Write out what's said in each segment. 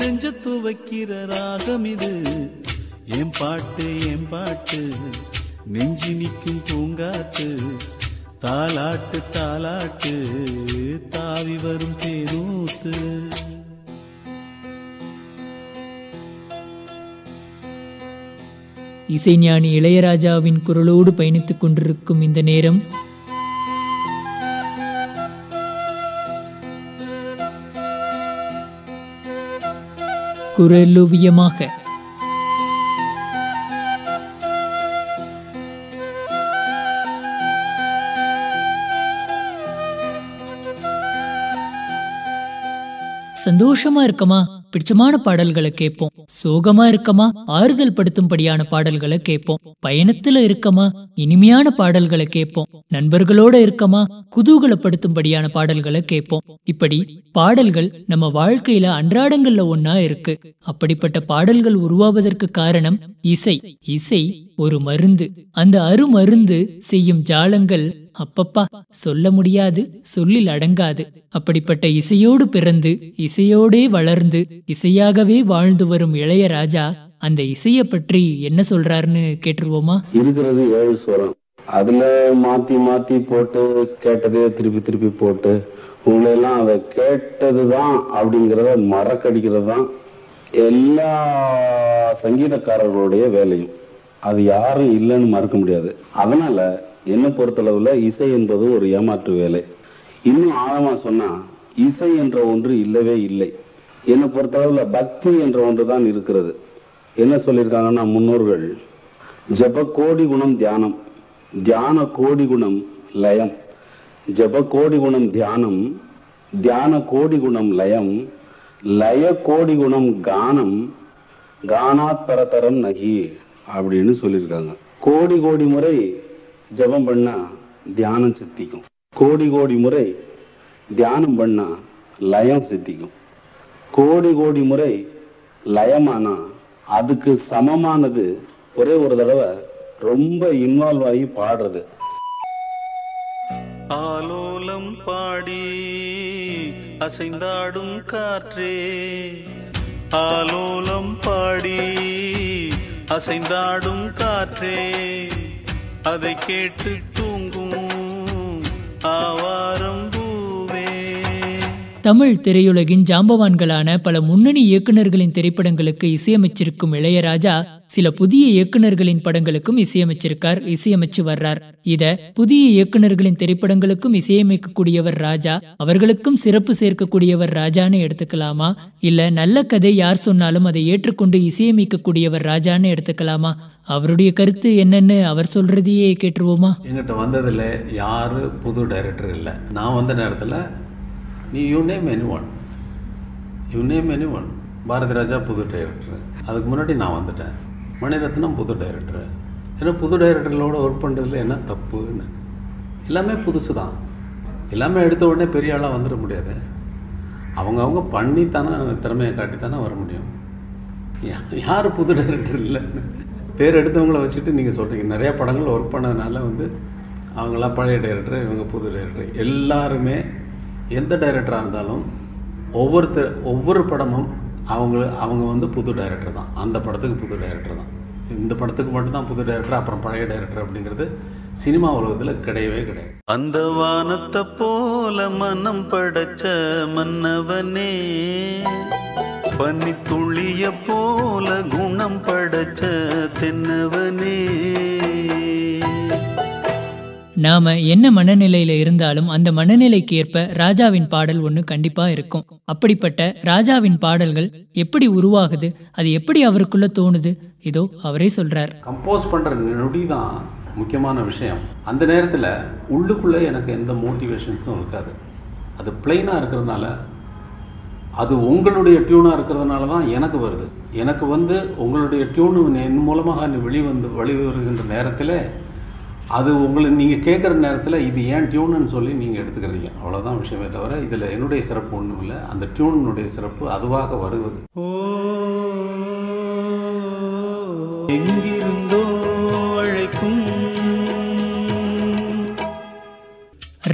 நெஞ்ச துவைக்கிற ராகம் இது என் பாட்டு என் பாட்டு நெஞ்சி நிற்கும் பூங்காத்து தாலாட்டு தாலாட்டு தாவி வரும் தேனூத்து இசைஞானி இளையராஜாவின் குரலோடு பயணித்துக் கொண்டிருக்கும் இந்த நேரம் குரலுவியமாக சந்தோஷமா இருக்கமா பிடிச்சமான பாடல்களை கேட்போம் சோகமா இருக்கமா ஆறுதல் படுத்தும்படியான பாடல்களை கேட்போம் பயணத்துல இருக்கமா இனிமையான பாடல்களை கேட்போம் நண்பர்களோட இருக்கமா குதூகலப்படுத்தும்படியான பாடல்களை கேட்போம் இப்படி பாடல்கள் நம்ம வாழ்க்கையில அன்றாடங்கள்ல ஒன்னா இருக்கு அப்படிப்பட்ட பாடல்கள் உருவாவதற்கு காரணம் இசை இசை ஒரு மருந்து அந்த அருமருந்து செய்யும் ஜாலங்கள் அப்பப்பா சொல்ல முடியாது சொல்லில் அடங்காது அப்படிப்பட்ட இசையோடு பிறந்து இசையோடே வளர்ந்து இசையாகவே வாழ்ந்து வரும் இளையராஜா அந்த இசைய பற்றி என்ன சொல்றாருன்னு கேட்டுருவோமா இருக்கிறது ஏழு ஸ்வரம் அதுல மாத்தி மாத்தி போட்டு கேட்டதே திருப்பி திருப்பி போட்டு உங்களை எல்லாம் அதை கேட்டதுதான் அப்படிங்கறத மறக்கடிக்கிறது தான் எல்லா சங்கீதக்காரர்களுடைய வேலையும் அது யாரும் இல்லைன்னு மறக்க முடியாது அதனால என்ன பொறுத்தளவுல இசை என்பது ஒரு ஏமாற்று வேலை இன்னும் ஆழமா சொன்னா இசை என்ற ஒன்று இல்லவே இல்லை என்னை பொறுத்தளவுல பக்தி என்ற ஒன்று தான் இருக்கிறது என்ன சொல்லியிருக்காங்கன்னா முன்னோர்கள் ஜப கோடி குணம் தியானம் தியான கோடி குணம் லயம் ஜப கோடி குணம் தியானம் தியான கோடி குணம் லயம் லய கோடி குணம் கானம் கானாத் பரதரம் நகி அப்படின்னு சொல்லியிருக்காங்க கோடி கோடி முறை ஜபம் பண்ணா தியானம் சித்திக்கும் கோடி கோடி முறை தியானம் பண்ணா லயம் சித்திக்கும் கோடி கோடி முறை லயமானா அதுக்கு சமமானது ஒரே ஒரு தடவை ரொம்ப இன்வால்வ் ஆகி பாடுறது ஆலோலம் பாடி அசைந்தாடும் காற்றே ஆலோலம் பாடி அசைந்தாடும் காற்றே அதை கேட்டு தூங்கும் ஆவாரம் பூவே தமிழ் திரையுலகின் ஜாம்பவான்களான பல முன்னணி இயக்குனர்களின் திரைப்படங்களுக்கு இசையமைச்சிருக்கும் இளையராஜா சில புதிய இயக்குனர்களின் படங்களுக்கும் இசையமைச்சிருக்கார் இசையமைச்சு வர்றார் இத புதிய இயக்குனர்களின் திரைப்படங்களுக்கும் இசையமைக்கக்கூடியவர் ராஜா அவர்களுக்கும் சிறப்பு சேர்க்கக்கூடியவர் ராஜான்னு எடுத்துக்கலாமா இல்ல நல்ல கதை யார் சொன்னாலும் அதை ஏற்றுக்கொண்டு இசையமைக்கக்கூடியவர் ராஜான்னு எடுத்துக்கலாமா அவருடைய கருத்து என்னன்னு அவர் சொல்றதையே கேட்டுருவோமா என்கிட்ட வந்ததில் யார் புது டைரக்டர் இல்லை நான் வந்த நேரத்தில் நீ you name any one you name any one Bharathi Raja புது டைரக்டர் அதுக்கு முன்னாடி நான் வந்துட்டேன் மணிரத்னம் புது டைரக்டர் ஏன்னா புது டைரக்டர்களோட ஒர்க் பண்ணுறதுல என்ன தப்புன்னு எல்லாமே புதுசு தான் எல்லாமே எடுத்த உடனே பெரிய ஆளாக வந்துட முடியாது அவங்க அவங்க பண்ணி தானே திறமையை காட்டி தானே வர முடியும் யா- யார் புது டைரக்டர் இல்லைன்னு பேர் எடுத்தவங்கள வச்சுட்டு நீங்கள் சொல்கிறீங்க நிறைய படங்கள் ஒர்க் பண்ணதுனால வந்து அவங்களாம் பழைய டைரக்டர் இவங்க புது டைரக்டர் எல்லாருமே எந்த டைரக்டராக இருந்தாலும் ஒவ்வொருத்தர் ஒவ்வொரு படமும் அவங்க அவங்க வந்து புது டைரக்டர் தான் அந்த படத்துக்கு புது டைரக்டர் தான் இந்த படத்துக்கு மட்டும்தான் புது டைரக்டர் அப்புறம் பழைய டைரக்டர் அப்படிங்கிறது சினிமா உலகத்தில் கிடையவே கிடையாது அந்த வானத்தை போல மனம் படைச்ச மன்னவனே பனி துளிய போல குணம் படைச்ச தென்னவனே நாம என்ன மனநிலையில இருந்தாலும் அந்த மனநிலைக்கு ஏற்ப ராஜாவின் பாடல் ஒண்ணு கண்டிப்பா இருக்கும் அப்படிப்பட்ட ராஜாவின் பாடல்கள் எப்படி உருவாகுது அது எப்படி அவருக்குள்ள தோணுது இதோ அவரே சொல்றார் கம்போஸ் பண்ணுற நொடி தான் முக்கியமான விஷயம் அந்த நேரத்தில் உள்ளுக்குள்ளே எனக்கு எந்த மோட்டிவேஷன்ஸும் இருக்காது அது பிளெயினாக இருக்கிறதுனால அது உங்களுடைய டியூனாக இருக்கிறதுனால தான் எனக்கு வருது எனக்கு வந்து உங்களுடைய டியூனு என் மூலமாக நீ வெளிவந்து வெளிவருகின்ற நேரத்தில் அது உங்களை நீங்கள் கேட்குற நேரத்தில் இது ஏன் டியூனுன்னு சொல்லி நீங்கள் எடுத்துக்கிறீங்க அவ்வளோதான் விஷயமே தவிர இதில் என்னுடைய சிறப்பு ஒன்றும் இல்லை அந்த டியூனுடைய சிறப்பு அதுவாக வருவது ஓ எங்கிருந்தோ அழைக்கும்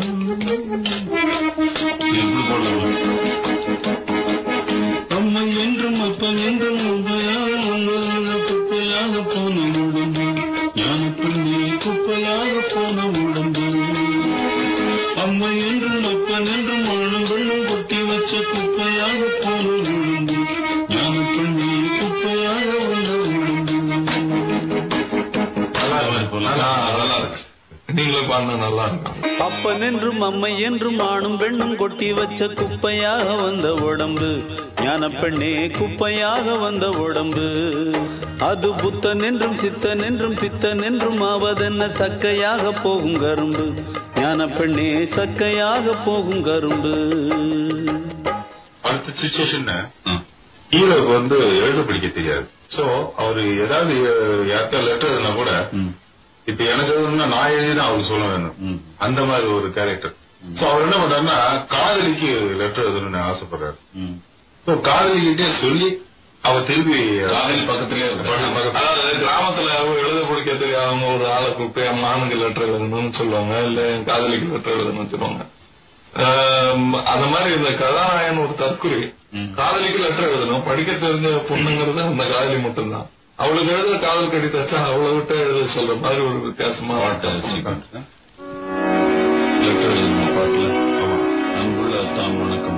எப்படி போடலாம் அம்மை என்றும் அப்பன் என்றும் உண்மையாக உங்கள் குப்பையாக போன உடம்பு ஞானப்பள்ளி குப்பையாக போன உடம்பு அம்மை என்றும் அப்பன் என்றும் ஆணும் வெள்ளம் கொட்டி வச்ச குப்பையாக போன உடம்பு ஞானப்பள்ளி குப்பையாக உள்ள உடம்பு நல்லா இருக்கு நல்லா நல்லா இருக்கு நீங்களும் பாடினா நல்லா இருக்கும் அப்பன் என்றும் அம்மை என்றும் ஆணும் பெண்ணும் கொட்டி வச்ச குப்பையாக வந்த உடம்பு ஞான பெண்ணே குப்பையாக வந்த உடம்பு அது புத்தன் என்றும் சித்தன் என்றும் பித்தன் என்றும் ஆவதென்ன சக்கையாக போகும் கரும்பு ஞான பெண்ணே சக்கையாக போகும் கரும்பு அடுத்த சுச்சுவேஷன் ஹீரோக்கு வந்து எழுத படிக்க தெரியாது சோ அவரு ஏதாவது யாருக்கா லெட்டர் எழுதினா கூட இப்ப எனக்கு எழுதணும்னா நான் எழுதினா அவருக்கு சொல்ல வேணும் அந்த மாதிரி ஒரு கேரக்டர் சோ அவர் என்ன பண்றாருன்னா காதலிக்கு லெட்டர் எழுதணும்னு ஆசைப்படுறாரு சோ காதலிக்கிட்டே சொல்லி அவ திருப்பி காதலி பக்கத்திலே இருக்கு. பக்கத்துல- அதாவது கிராமத்துல எழுத பிடிக்க தெரியாதவங்க ஒரு ஆளை கூப்பிட்டு என் மானுக்கு லெட்டர் எழுதணும்னு சொல்லுவாங்க இல்ல என் காதலிக்கு லெட்டர் எழுதணும்னு சொல்லுவாங்க ஆம், அந்த மாதிரி இந்த கதாநாயகன் ஒரு தற்குறி காதலிக்கு லெட்டர் எழுதணும் படிக்க தெரிஞ்ச பொண்ணுங்கிறது அந்த காதலி மட்டும்தான் அவளுக்கு எழுதுற காதல் கடிதத்தை அவளை விட்டு எழுத சொல்ற மாதிரி ஒரு வித்தியாசமா சீக்வன்ஸ் லெட்டர் எழுதின பாட்டுல அன்புள்ள தான் வணக்கம்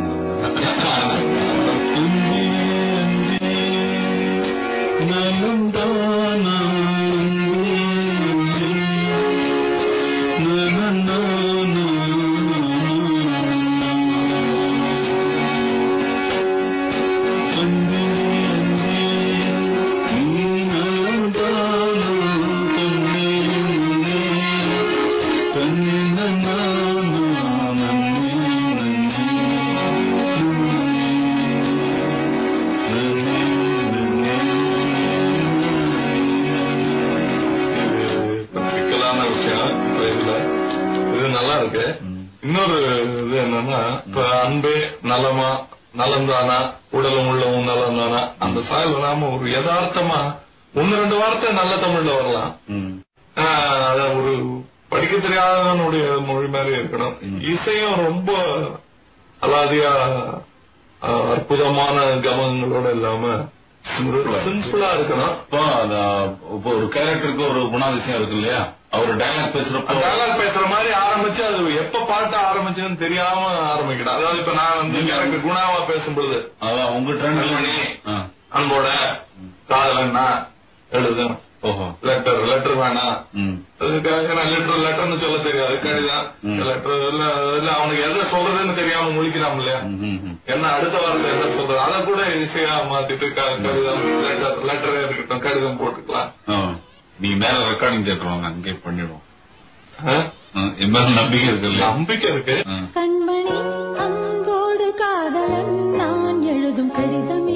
சிக்கலான விஷயம் இப்ப இதுல இது நல்லா இருக்கு இன்னொரு இது என்னன்னா இப்ப அன்பே நலமா நலந்தானா உடலும் உள்ளவும் நலந்தானா அந்த சாயல் நாம ஒரு யதார்த்தமா ஒன்னு ரெண்டு வார்த்தை நல்ல தமிழ்ல வரலாம் ஆஹ் அத ஒரு படிக்க தெரியாதவனுடைய மொழி மாதிரி இருக்கணும் இசையும் ரொம்ப அலாதியா ஆஹ், அற்புதமான கமகங்களோட இல்லாம சிம்பிளா இருக்கணும் இப்போ அந்த இப்போ ஒரு கேரக்டருக்கு ஒரு குணாதிசயம் இருக்கு இல்லையா அவர் டைலாக் பேசுறப்போ டயலாக் பேசுற மாதிரி ஆரம்பிச்சு அது எப்ப பாட்டு ஆரம்பிச்சுன்னு தெரியாம ஆரம்பிக்கணும் அதாவது இப்ப நான் வந்து எனக்கு குணாவா பேசும்பொழுது அதான் உங்க கண்மணி, ட்ரெண்ட் அன்போட காதலன்னா எழுதும் ஓஹோ லெட்டர் லெட்டர் வேணாம் ம் அதுக்காக நான் லெட்டர் லெட்டர்னு சொல்ல தெரியாது கடிதம் லெட்டர் இல்ல இல்ல அவனுக்கு எதை சொல்றதுன்னு தெரியாம முழிக்கிறான் இல்லையா ம், ம், ம். என்ன அடுத்த வாரத்தை என்ன சொல்றது அதை கூட ஈஸியா மாத்திட்டு க- கடிதம் லெட்டர் லெட்டரே இருக்கட்டும் கடிதம் போட்டுக்கலாம் ஆ. நீங்க மேல ரெக்கார்டிங் தேட்டர் வாங்க அங்கே பண்ணிடுவோம் ஆ? ஆ, என் மேல நம்பிக்கை இருக்கு இல்லையா நம்பிக்கை இருக்கு ஆ. கண்மணி அன்போடு காதலன் நான் எழுதும் கடிதமே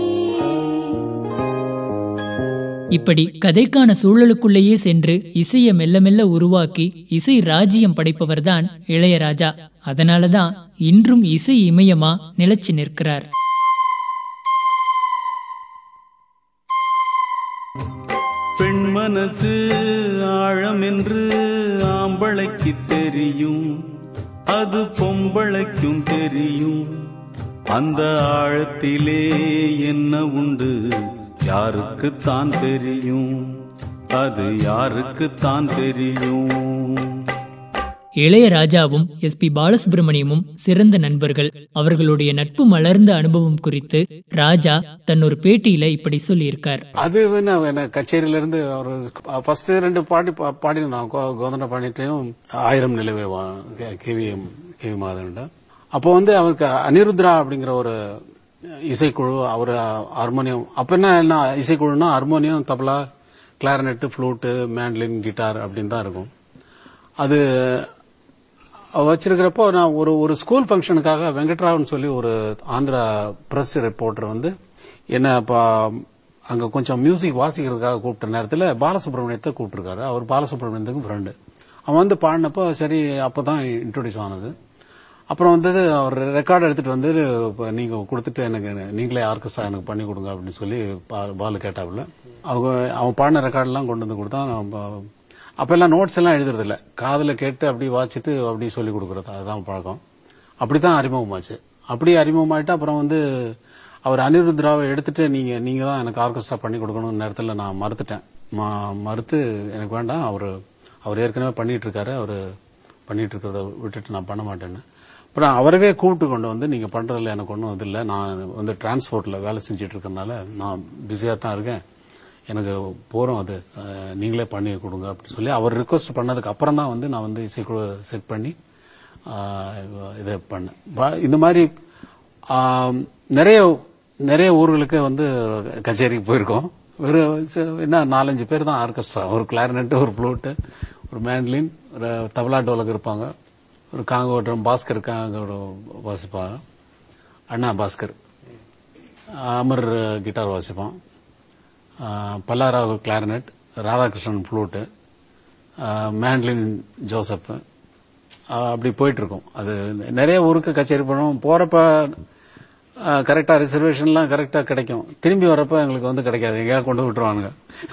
இப்படி கதைக்கான சூழலுக்குள்ளேயே சென்று இசையை மெல்ல மெல்ல உருவாக்கி இசை ராஜ்யம் படைப்பவர்தான் இளையராஜா அதனாலதான் இன்றும் இசை இமயமா நிலைச்சு நிற்கிறார் பெண் மனசு ஆழம் என்று ஆம்பளைக்கு தெரியும் அது பொம்பளைக்கும் தெரியும் அந்த ஆழத்திலே என்ன உண்டு யாருக்குத்தான் தெரியும் அது யாருக்குத்தான் தெரியும் இளையராஜாவும் எஸ் பி பாலசுப்ரமணியமும் சிறந்த நண்பர்கள் அவர்களுடைய நட்பு மலர்ந்த அனுபவம் குறித்து ராஜா தன் ஒரு பேட்டியில இப்படி சொல்லியிருக்கார் அது என்ன என்ன கச்சேரியில இருந்து ஒரு ஃபர்ஸ்ட் ரெண்டு பாடி பா- பாடினோம் கோ- கோதண்ட பாடிட்டையும் ஆயிரம் நிலவே கேவி கேவி மாதன்ட அப்போ வந்து அவருக்கு அனிருத்ரா அப்படிங்கிற ஒரு இசைக்குழு அவர் ஹார்மோனியம் அப்ப என்ன என்ன இசைக்குழுனா harmonium tabla clarinet flute mandolin guitar அப்படின்னு தான் இருக்கும் அது வச்சிருக்கிறப்போ நான் ஒரு ஒரு ஸ்கூல் ஃபங்க்ஷனுக்காக வெங்கட்ராவன் சொல்லி ஒரு ஆந்திரா பிரஸ் ரிப்போர்ட்டர் வந்து என்ன அப்ப அங்க கொஞ்சம் மியூசிக் வாசிக்கிறதுக்காக கூப்பிட்ட நேரத்தில் பாலசுப்ரமணியத்தை கூப்பிட்டுருக்காரு அவர் பாலசுப்ரமணியத்துக்கும் ஃப்ரெண்டு அவன் வந்து பாடினப்போ சரி அப்பதான் இன்ட்ரோடியூஸ் ஆனது அப்புறம் வந்தது அவர் ரெக்கார்ட் எடுத்துட்டு வந்து இப்ப நீங்க கொடுத்துட்டு எனக்கு நீங்களே ஆர்கெஸ்ட்ரா எனக்கு பண்ணி கொடுங்க அப்படின்னு சொல்லி பா- பாலு கேட்டாப்புல அவங்க அவன் பாடின ரெக்கார்ட்லாம் கொண்டு வந்து கொடுத்தான் நான் ப- அப்ப எல்லாம் நோட்ஸ் எல்லாம் எழுதுறது இல்ல காதுல கேட்டு அப்படி வாசிச்சுட்டு அப்படி சொல்லி கொடுக்கறது அதுதான் பழக்கம் அப்படித்தான் அறிமுகமாச்சு அப்படி அறிமுகமாயிட்டு அப்புறம் வந்து அவர் அனிருத்ராவை எடுத்துட்டு நீங்க நீங்க தான் எனக்கு ஆர்கெஸ்ட்ரா பண்ணி கொடுக்கணும் நேரத்துல நான் மறுத்துட்டேன் ம- மறுத்து எனக்கு வேண்டாம் அவர் அவர் ஏற்கனவே பண்ணிட்டு இருக்காரு அவர் பண்ணிட்டு இருக்கிறத விட்டுட்டு நான் பண்ண மாட்டேன்னு அப்புறம் அவரவே கூப்பிட்டு கொண்டு வந்து நீங்க பண்றதுல எனக்கு ஒன்றும் இது இல்லை நான் வந்து டிரான்ஸ்போர்ட்ல வேலை செஞ்சுட்டு இருக்கறனால நான் பிஸியா தான் இருக்கேன் எனக்கு போறோம் அது அஹ், நீங்களே பண்ணி கொடுங்க அப்படின்னு சொல்லி அவர் ரிக்வஸ்ட் பண்ணதுக்கு அப்புறம் தான் வந்து நான் வந்து இசைக்குழு செட் பண்ணி ஆஹ், இதை பண்ணேன் ப- இந்த மாதிரி ஆம், நிறைய நிறைய ஊர்களுக்கு வந்து கச்சேரிக்கு போயிருக்கோம் ஒரு ச- என்ன நாலஞ்சு பேர் தான் ஆர்கெஸ்ட்ரா ஒரு கிளாரினெட் ஒரு ஃப்ளூட்டு ஒரு மேண்ட்லின் ஒரு தபலா டோலக் இருப்பாங்க ஒரு காங்கோட்டம் பாஸ்கர் காங்கோட வாசிப்பாங்க அண்ணா பாஸ்கர் அமர் கிட்டார் வாசிப்பான் ஆஹ் பல்லாராவ் clarinet Radhakrishnan flute mandolin Joseph ஆஹ் அப்படி போயிட்டு இருக்கும் அது நிறைய ஊருக்கு கச்சேரி பண்ணுவோம் போறப்ப கரெக்டா ரிசர்வேஷன்லாம் கரெக்டா கிடைக்கும் திரும்பி வரப்ப எங்களுக்கு வந்து கிடைக்காது எங்கேயா கொண்டு விட்டுருவானுங்க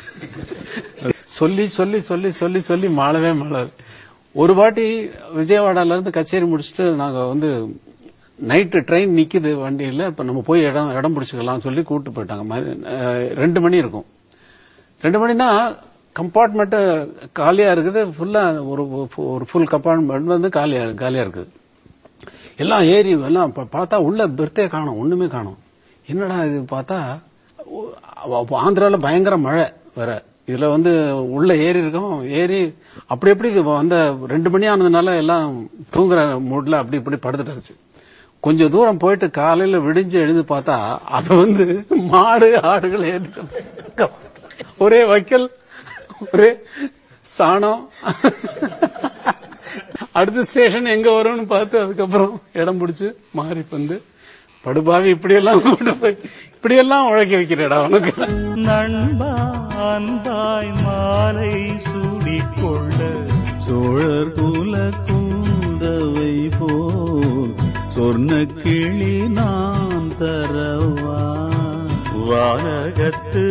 சொல்லி சொல்லி சொல்லி சொல்லி சொல்லி மாளவே மாளாது ஒரு வாட்டி விஜயவாடால இருந்து கச்சேரி முடிச்சுட்டு நாங்க வந்து நைட்டு ட்ரெயின் நிக்குது வண்டியில இப்ப நம்ம போய் இடம் இடம் பிடிச்சிக்கலாம் சொல்லி கூட்டு போயிட்டாங்க ம- அஹ் ரெண்டு மணி இருக்கும் ரெண்டு மணினா கம்பார்ட்மெண்ட் காலியா இருக்குது ஃபுல்லா ஒரு ஒரு ஃபுல் கம்பார்ட்மெண்ட் வந்து காலியா காலியா இருக்குது எல்லாம் ஏறி எல்லாம் பா- பார்த்தா உள்ள பெர்த்தே காணும் ஒண்ணுமே காணும் என்னடா இது பார்த்தா ஒ- அப்ப ஆந்திரால பயங்கர மழை வேற இதுல வந்து உள்ள ஏறி இருக்கோம் ஏறி அப்படி எப்படி இது வந்த ரெண்டு மணி ஆனதுனால எல்லாம் தூங்குற மூட்ல அப்படி இப்படி படுத்துட்டாச்சு கொஞ்சம் தூரம் போயிட்டு காலையில விடிஞ்சு எழுந்து பார்த்தா அது வந்து மாடு ஆடுகள் ஏறிட்டு ஒரே வைக்கல் ஒரே சாணம் அடுத்த ஸ்டேஷன் எங்க வரும்னு பார்த்து அதுக்கப்புறம் இடம் பிடிச்சு மாறி வந்து படுபாவி இப்படியெல்லாம் கொண்டு போய் இப்படியெல்லாம் உழைக்க வைக்கிறடா உனக்கு நண்பா அன்பாய் மாலை சூடிக்கொள்ள சோழர் குல கூந்தவை போல் சொர்ண கிளி நான் தரவா வானகத்து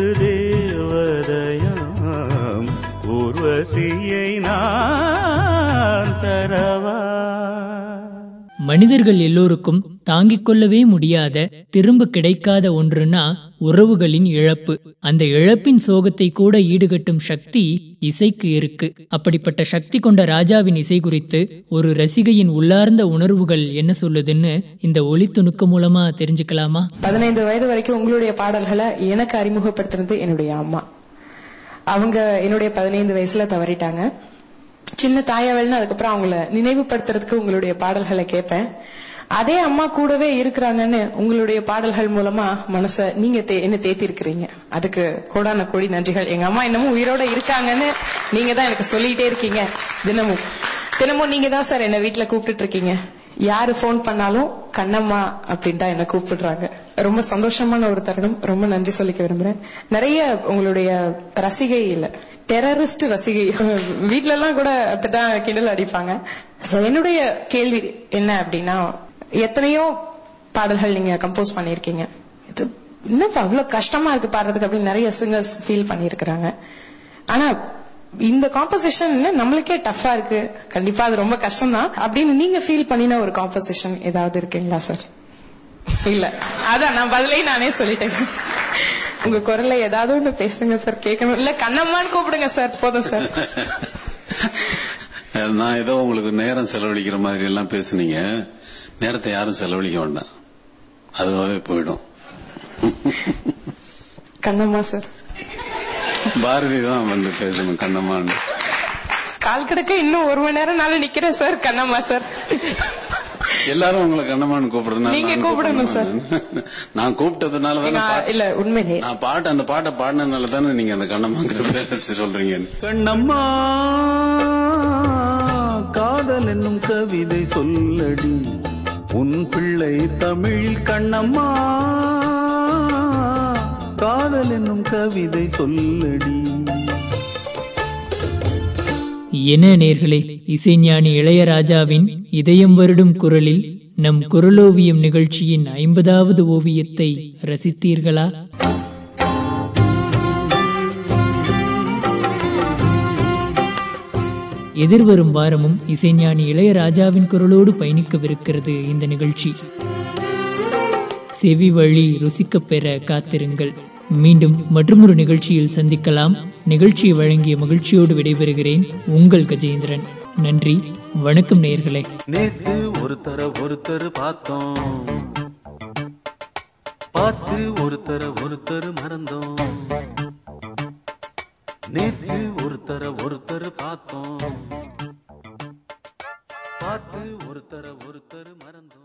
தேவதையாம் ஊர்வசியை நான் தரவா மனிதர்கள் எல்லோருக்கும் தாங்கிக் கொள்ளவே முடியாத திரும்ப கிடைக்காத ஒன்றுனா உறவுகளின் இழப்பு அந்த இழப்பின் சோகத்தை கூட ஈடுகட்டும் சக்தி இசைக்கு இருக்கு அப்படிப்பட்ட சக்தி கொண்ட ராஜாவின் இசை குறித்து ஒரு ரசிகையின் உள்ளார்ந்த உணர்வுகள் என்ன சொல்லுதுன்னு இந்த ஒளி துணுக்கு மூலமா தெரிஞ்சுக்கலாமா பதினைந்து வயது வரைக்கும் உங்களுடைய பாடல்களை எனக்கு அறிமுகப்படுத்துனது என்னுடைய அம்மா அவங்க என்னுடைய பதினைந்து வயசுல தவறிட்டாங்க சின்ன தாயாவல்னு அதுக்கப்புறம் அவங்கள நினைவுபடுத்துறதுக்கு உங்களுடைய பாடல்களை கேட்பேன் அதே அம்மா கூடவே இருக்கிறாங்கன்னு உங்களுடைய பாடல்கள் மூலமா மனச நீங்க தே- என்ன தேத்தி இருக்கிறீங்க அதுக்கு கோடான கோடி நன்றிகள் எங்க அம்மா இன்னமும் உயிரோட இருக்காங்கன்னு நீங்க தான் எனக்கு சொல்லிட்டே இருக்கீங்க தினமும் தினமும் நீங்க தான் சார் என்ன வீட்டுல கூப்பிட்டுட்டு இருக்கீங்க யாரு ஃபோன் பண்ணாலும் கண்ணம்மா அப்படின்னு தான் என்ன கூப்பிடுறாங்க ரொம்ப சந்தோஷமான ஒரு தருணம் ரொம்ப நன்றி சொல்லிக்க விரும்புறேன் நிறைய உங்களுடைய ரசிகை இல்ல டெரரிஸ்ட் ரசிகை வீட்ல எல்லாம் கூட அப்படிதான் கிண்டல் அடிப்பாங்க So, என்னுடைய கேள்வி என்ன அப்படின்னா எத்தனையோ பாடல்கள் நீங்க கம்போஸ் பண்ணிருக்கீங்க இது இன்னும் அவ்வளவு கஷ்டமா இருக்கு பாடுறதுக்கு அப்படின்னு நிறைய சிங்கர்ஸ் ஃபீல் பண்ணியிருக்கிறாங்க ஆனா இந்த காம்போசிஷன் நம்மளுக்கே டஃபா இருக்கு கண்டிப்பா அது ரொம்ப கஷ்டம் தான் அப்படின்னு நீங்க ஃபீல் பண்ணின ஒரு காம்போசிஷன் ஏதாவது இருக்குங்களா சார் இல்ல அதான் நான் பதிலே நானே சொல்லிட்டேன் உங்க குரல்ல ஏதாவது ஒண்ணு பேசுங்க சார் கேட்கணும் இல்ல கண்ணம்மான்னு கூப்பிடுங்க சார் போதும் சார் நான் ஏதோ உங்களுக்கு நேரம் செலவழிக்கிற மாதிரி எல்லாம் பேசுனீங்க நேரத்தை யாரும் செலவழிக்க வேண்டாம் அதுவாகவே போயிடும் கண்ணம்மா சார் பாரதி தான் வந்து பேசணும் கண்ணம்மான்னு கால் கிடக்க இன்னும் ஒரு மணி நேரம் நாள் நிக்கிறேன் சார் கண்ணம்மா சார் எல்லாரும் உங்களை கண்ணம்மான்னு கூப்பிடுறதுனால நீங்க நானும் கூப்பிடணும் சார். கூப்பிடணும். நான் கூப்பிட்டதுனால தானே நான் பாட்டு- இல்ல உண்மையிலே நான் பாட்டு அந்த பாட்டை பாடினதுனால தானே நீங்க அந்த கண்ணம்மாங்கிற பேர சொல்றீங்க கண்ணம்மா காதல் என்னும் கவிதை சொல்லடி உன் பிள்ளை தமிழில் கண்ணம்மா காதல் என்னும் கவிதை சொல்லடி என நேர்களே இசைஞானி இளையராஜாவின் இதயம் வருடும் குரலில் நம் குரலோவியம் நிகழ்ச்சியின் ஐம்பதாவது ஓவியத்தை ரசித்தீர்களா எதிர்வரும் வாரமும் இசைஞானி இளையராஜாவின் குரலோடு பயணிக்கவிருக்கிறது இந்த நிகழ்ச்சி செவி வழி ருசிக்கப் பெற காத்திருங்கள் மீண்டும் மற்றொரு நிகழ்ச்சியில் சந்திக்கலாம் நிகழ்ச்சியை வழங்கிய மகிழ்ச்சியோடு விடைபெறுகிறேன் உங்கள் கஜேந்திரன் நன்றி வணக்கம் நேயர்களே நேத்து ஒருத்தர ஒருத்தர் பார்த்தோம் பார்த்து ஒருத்தர ஒருத்தர் மறந்தோம் நேத்து ஒருத்தர ஒருத்தர் பார்த்தோம் பார்த்து ஒருத்தர ஒருத்தர் மறந்தோம்